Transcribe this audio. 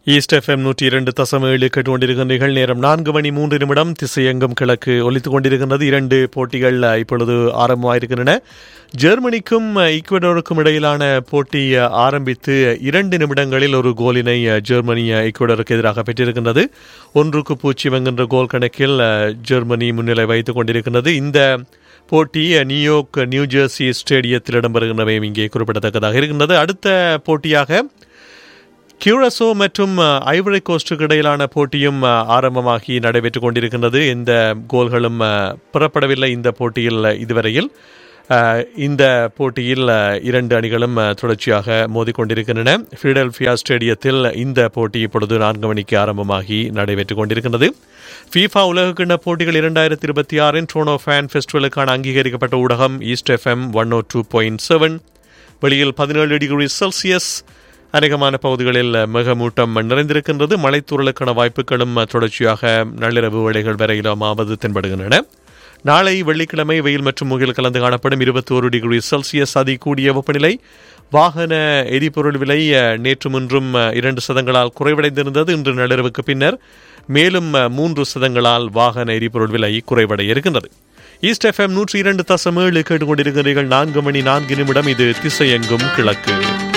east FM நூற்றி இரண்டு தசம் ஏழு கேட்டுக்கொண்டிருக்கின்றீர்கள் நேரம் நான்கு மணி மூன்று நிமிடம் திசையெங்கும் கிழக்கு ஒலித்துக் கொண்டிருக்கின்றது இரண்டு போட்டிகள் அஹ், இப்பொழுது ஆரம்பமாயிருக்கின்றன ஜெர்மனிக்கும் அஹ், ஈக்குவடோருக்கும் இடையிலான போட்டி அஹ், ஆரம்பித்து இரண்டு நிமிடங்களில் ஒரு கோலினை அஹ், ஜெர்மனி அஹ், ஈக்குவடோருக்கு எதிராக பெற்றிருக்கின்றது ஒன்றுக்கு பூஜ்ஜியம் என்கின்ற கோல் கணக்கில் அஹ், ஜெர்மனி முன்னிலை வைத்துக் கொண்டிருக்கின்றது இந்த போட்டி அஹ், நியூயார்க் நியூ ஜெர்சி ஸ்டேடியத்தில் இடம்பெறுகின்றவையும் இங்கே குறிப்பிடத்தக்கதாக இருக்கின்றது அடுத்த போட்டியாக கியூரசோ மற்றும் அஹ், ஐவரி கோஸ்டுக்கு இடையிலான போட்டியும் அஹ், ஆரம்பமாகி நடைபெற்றுக் கொண்டிருக்கின்றது எந்த கோல்களும் அஹ், பெறப்படவில்லை இந்த போட்டியில் அஹ், இதுவரையில் அஹ், இந்த போட்டியில் அஹ், இரண்டு அணிகளும் அஹ், தொடர்ச்சியாக மோதிக்கொண்டிருக்கின்றன ஃபிலடெல்பியா ஸ்டேடியத்தில் இந்த போட்டி இப்பொழுது நான்கு மணிக்கு ஆரம்பமாகி நடைபெற்றுக் கொண்டிருக்கின்றது ஃபீஃபா உலகக்கிண்ண போட்டிகள் இரண்டாயிரத்தி இருபத்தி ஆறின் ட்ரோனோ ஃபேன் ஃபெஸ்டிவலுக்கான அங்கீகரிக்கப்பட்ட ஊடகம் east FM one O two point seven வெளியில் பதினேழு டிகிரி செல்சியஸ் அநேகமான பகுதிகளில் மிகமூட்டம் நிறைந்திருக்கின்றது மழைத்தூரலுக்கான வாய்ப்புகளும் தொடர்ச்சியாக நள்ளிரவு வேளைகள் வரையிலுமாவது தென்படுகின்றன நாளை வெள்ளிக்கிழமை வெயில் மற்றும் முகில் கலந்து காணப்படும் இருபத்தோரு டிகிரி செல்சியஸ் அதி கூடிய வெப்பநிலை வாகன எரிபொருள் விலை அஹ், நேற்று முன்றும் அஹ், இரண்டு சதங்களால் குறைவடைந்திருந்தது இன்று நள்ளிரவுக்கு பின்னர் மேலும் அஹ், மூன்று சதங்களால் வாகன எரிபொருள் விலை குறைவடைய இருக்கின்றது ஈஸ்ட் எஃப்எம் நூற்றி இரண்டு தசம் ஏழு கேட்டுக்கொண்டிருக்கிறீர்கள் நான்கு மணி நான்கு நிமிடம் இது திசையெங்கும் கிழக்கு